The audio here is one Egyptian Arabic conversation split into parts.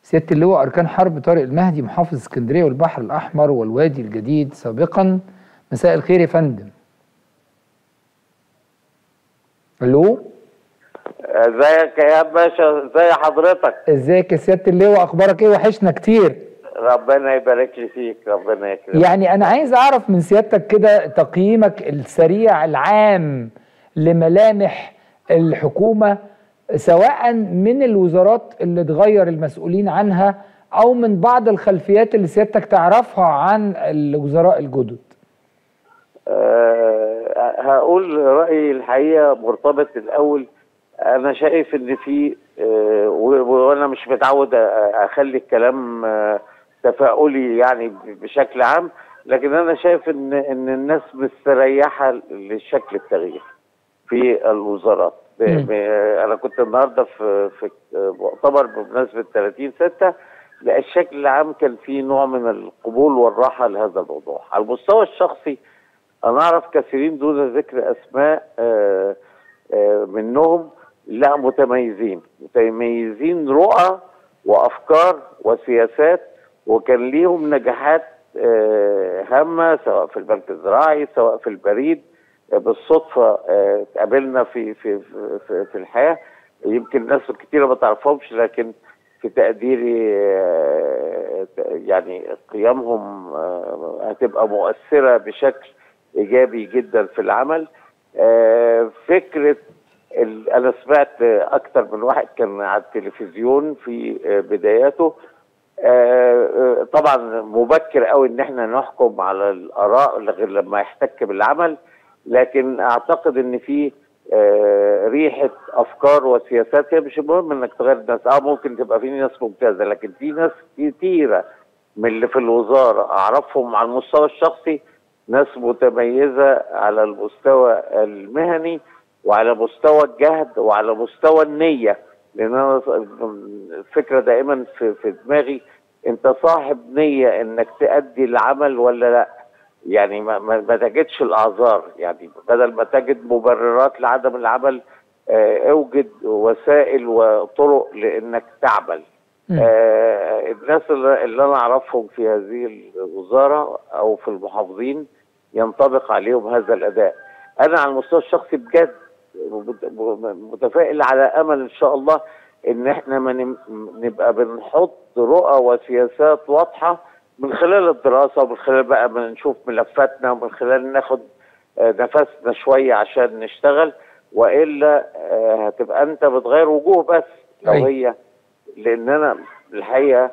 سياده اللواء اركان حرب طارق المهدي محافظ اسكندريه والبحر الاحمر والوادي الجديد سابقا مساء الخير يا فندم الو ازيك يا باشا ازي حضرتك ازيك يا سياده اللواء اخبارك ايه وحشنا كتير ربنا يبارك لي فيك ربنا يكرمك يعني انا عايز اعرف من سيادتك كده تقييمك السريع العام لملامح الحكومه سواء من الوزارات اللي اتغير المسؤولين عنها او من بعض الخلفيات اللي سيادتك تعرفها عن الوزراء الجدد أه هقول رايي الحقيقه مرتبط الاول انا شايف ان في أه وانا مش متعود اخلي الكلام أه تفاؤلي يعني بشكل عام لكن انا شايف ان ان الناس مستريحه لشكل التغيير في الوزارات انا كنت النهارده في في مؤتمر بمناسبه 30 6 لا الشكل العام كان في نوع من القبول والراحه لهذا الموضوع على المستوى الشخصي انا اعرف كثيرين دون ذكر اسماء آآ آآ منهم لا متميزين متميزين رؤى وافكار وسياسات وكان ليهم نجاحات هامه سواء في البنك الزراعي سواء في البريد بالصدفه اتقابلنا في في في, في الحياه يمكن ناس كتيره ما تعرفهمش لكن في تقديري يعني قيمهم هتبقى مؤثره بشكل ايجابي جدا في العمل فكره انا سمعت اكتر من واحد كان على التلفزيون في بداياته طبعا مبكر قوي ان احنا نحكم على الاراء غير لما يحتك بالعمل لكن اعتقد ان في ريحه افكار وسياسات هي مش المهم انك تغير الناس اه ممكن تبقى في ناس ممتازه لكن في ناس كتيره من اللي في الوزاره اعرفهم على المستوى الشخصي ناس متميزه على المستوى المهني وعلى مستوى الجهد وعلى مستوى النيه لان انا الفكره دائما في, في دماغي انت صاحب نيه انك تأدي العمل ولا لا يعني ما, ما, ما تجدش الاعذار يعني بدل ما تجد مبررات لعدم العمل اه اوجد وسائل وطرق لانك تعمل اه الناس اللي, اللي انا اعرفهم في هذه الوزاره او في المحافظين ينطبق عليهم هذا الاداء انا على المستوى الشخصي بجد متفائل على امل ان شاء الله ان احنا ما نبقى بنحط رؤى وسياسات واضحه من خلال الدراسه ومن خلال بقى ما نشوف ملفاتنا ومن خلال ناخد نفسنا شويه عشان نشتغل والا هتبقى انت بتغير وجوه بس لو هي لان انا الحقيقه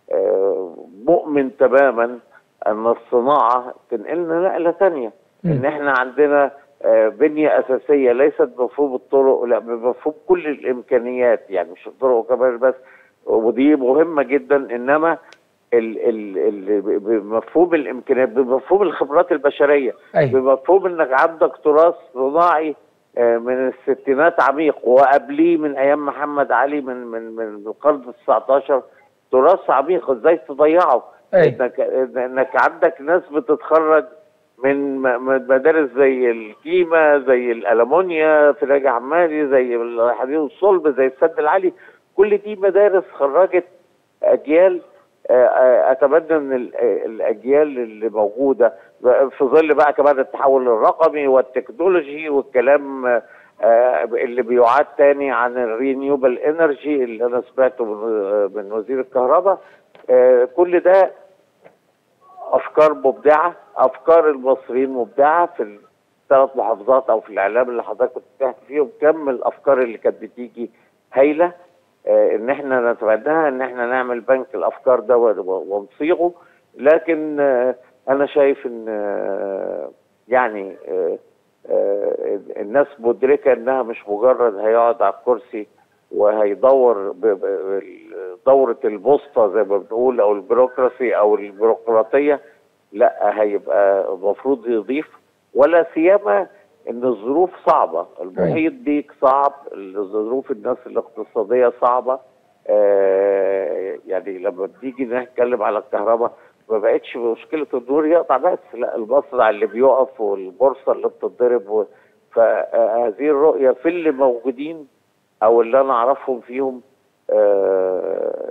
مؤمن تماما ان الصناعه تنقلنا نقله ثانيه ان احنا عندنا بنيه اساسيه ليست بمفهوم الطرق لا بمفهوم كل الامكانيات يعني مش الطرق وكمان بس ودي مهمه جدا انما ال ال ال بمفهوم الامكانيات بمفهوم الخبرات البشريه أي. بمفهوم انك عندك تراث صناعي من الستينات عميق وقبليه من ايام محمد علي من من من القرن ال 19 تراث عميق ازاي تضيعه؟ أي. انك انك عندك ناس بتتخرج من مدارس زي الكيما زي الالمونيا في راجع عمالي زي الحديد والصلب زي السد العالي كل دي مدارس خرجت اجيال اتمنى ان الاجيال اللي موجوده في ظل بقى كمان التحول الرقمي والتكنولوجي والكلام اللي بيعاد تاني عن الرينيوبل انرجي اللي انا سمعته من وزير الكهرباء كل ده افكار مبدعه افكار المصريين مبدعه في الثلاث محافظات او في الاعلام اللي حضرتك كنت بتحكي فيهم كم الافكار اللي كانت بتيجي هايله آه ان احنا نتبناها ان احنا نعمل بنك الافكار ده ونصيغه لكن آه انا شايف ان آه يعني آه آه الناس مدركه انها مش مجرد هيقعد على الكرسي وهيدور دورة البوسطة زي ما بنقول أو البيروقراسي أو البيروقراطية لا هيبقى المفروض يضيف ولا سيما إن الظروف صعبة المحيط بيك صعب ظروف الناس الاقتصادية صعبة آه يعني لما بتيجي نتكلم على الكهرباء ما بقتش مشكلة النور يقطع بس لا المصنع اللي بيقف والبورصة اللي بتتضرب فهذه الرؤية في اللي موجودين او اللي انا اعرفهم فيهم آه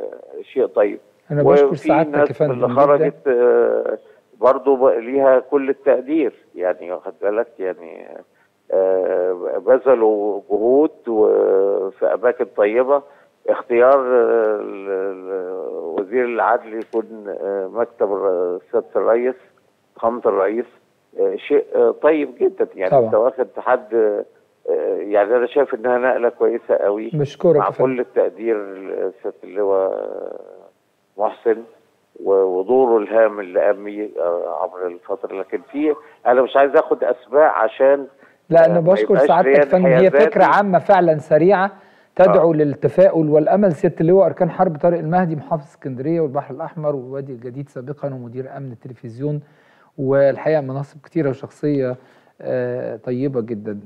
شيء طيب انا بشكر وفي سعادتك يا ناس فندم اللي جداً. خرجت آه، برضو ب- ليها كل التقدير يعني واخد بالك يعني آه، بذلوا جهود وفي اماكن طيبه اختيار آه، ال- ال- وزير العدل يكون آه، مكتب الر- سياده الرئيس فخامه الرئيس آه، شيء آه، طيب جدا يعني طبعا. انت واخد حد آه، يعني انا شايف انها نقله كويسه قوي بشكرك مع يا فندم كل التقدير لسياده اللواء محسن و- ودوره الهام اللي قام بيه آه، عبر الفتره لكن في انا مش عايز اخد اسماء عشان لا آه، انا ما بشكر يبقاش سعادتك ليا يا فندم هي انحيازات فكره و- عامه فعلا سريعه تدعو للتفاؤل والامل سياده اللواء اركان حرب طارق المهدي محافظ اسكندريه والبحر الاحمر والوادي الجديد سابقا ومدير امن التلفزيون والحقيقه مناصب كتيره وشخصيه آه، طيبه جدا